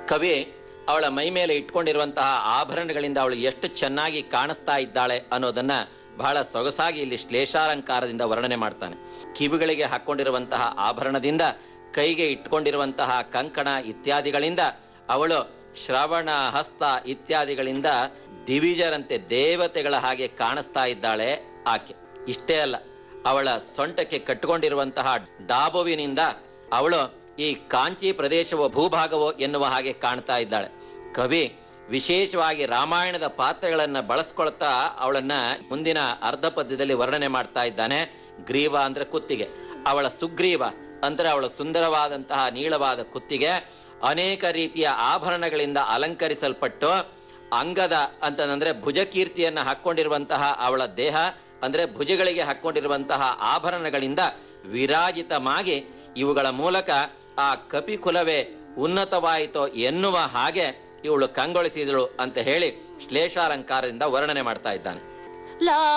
ಕವಿ ಅವಳ ಮೈ ಮೇಲೆ ಇಟ್ಕೊಂಡಿರುವಂತಹ ಆಭರಣಗಳಿಂದ ಅವಳು ಎಷ್ಟು ಚೆನ್ನಾಗಿ ಕಾಣಿಸ್ತಾ ಇದ್ದಾಳೆ ಅನ್ನೋದನ್ನ ಬಹಳ ಸೊಗಸಾಗಿ ಇಲ್ಲಿ ಶ್ಲೇಷಾಲಂಕಾರದಿಂದ ವರ್ಣನೆ ಮಾಡ್ತಾನೆ ಕಿವಿಗಳಿಗೆ ಹಾಕೊಂಡಿರುವಂತಹ ಆಭರಣದಿಂದ ಕೈಗೆ ಇಟ್ಕೊಂಡಿರುವಂತಹ ಕಂಕಣ ಇತ್ಯಾದಿಗಳಿಂದ ಅವಳು ಶ್ರವಣ ಹಸ್ತ ಇತ್ಯಾದಿಗಳಿಂದ ದಿವಿಜರಂತೆ ದೇವತೆಗಳ ಹಾಗೆ ಕಾಣಿಸ್ತಾ ಇದ್ದಾಳೆ ಆಕೆ ಇಷ್ಟೇ ಅಲ್ಲ ಅವಳ ಸೊಂಟಕ್ಕೆ ಕಟ್ಟಿಕೊಂಡಿರುವಂತಹ ಡಾಬುವಿನಿಂದ ಅವಳು ಈ ಕಾಂಚಿ ಪ್ರದೇಶವೋ ಭೂಭಾಗವೋ ಎನ್ನುವ ಹಾಗೆ ಕಾಣ್ತಾ ಇದ್ದಾಳೆ ಕವಿ ವಿಶೇಷವಾಗಿ ರಾಮಾಯಣದ ಪಾತ್ರಗಳನ್ನ ಬಳಸ್ಕೊಳ್ತಾ ಅವಳನ್ನ ಮುಂದಿನ ಅರ್ಧ ಪದ್ಯದಲ್ಲಿ ವರ್ಣನೆ ಮಾಡ್ತಾ ಇದ್ದಾನೆ ಗ್ರೀವ ಅಂದ್ರೆ ಕುತ್ತಿಗೆ ಅವಳ ಸುಗ್ರೀವ ಅಂದ್ರೆ ಅವಳ ಸುಂದರವಾದಂತಹ ನೀಳವಾದ ಕುತ್ತಿಗೆ ಅನೇಕ ರೀತಿಯ ಆಭರಣಗಳಿಂದ ಅಲಂಕರಿಸಲ್ಪಟ್ಟು ಅಂಗದ ಅಂತಂದ್ರೆ ಭುಜಕೀರ್ತಿಯನ್ನ ಹಾಕೊಂಡಿರುವಂತಹ ಅವಳ ದೇಹ ಅಂದ್ರೆ ಭುಜಗಳಿಗೆ ಹಾಕೊಂಡಿರುವಂತಹ ಆಭರಣಗಳಿಂದ ವಿರಾಜಿತವಾಗಿ ಇವುಗಳ ಮೂಲಕ ಆ ಕಪಿಕುಲವೇ ಉನ್ನತವಾಯಿತೋ ಎನ್ನುವ ಹಾಗೆ ಇವಳು ಕಂಗೊಳಿಸಿದಳು ಅಂತ ಹೇಳಿ ಶ್ಲೇಷಾಲಂಕಾರದಿಂದ ವರ್ಣನೆ ಮಾಡ್ತಾ ಇದ್ದಾನೆ ಲಾ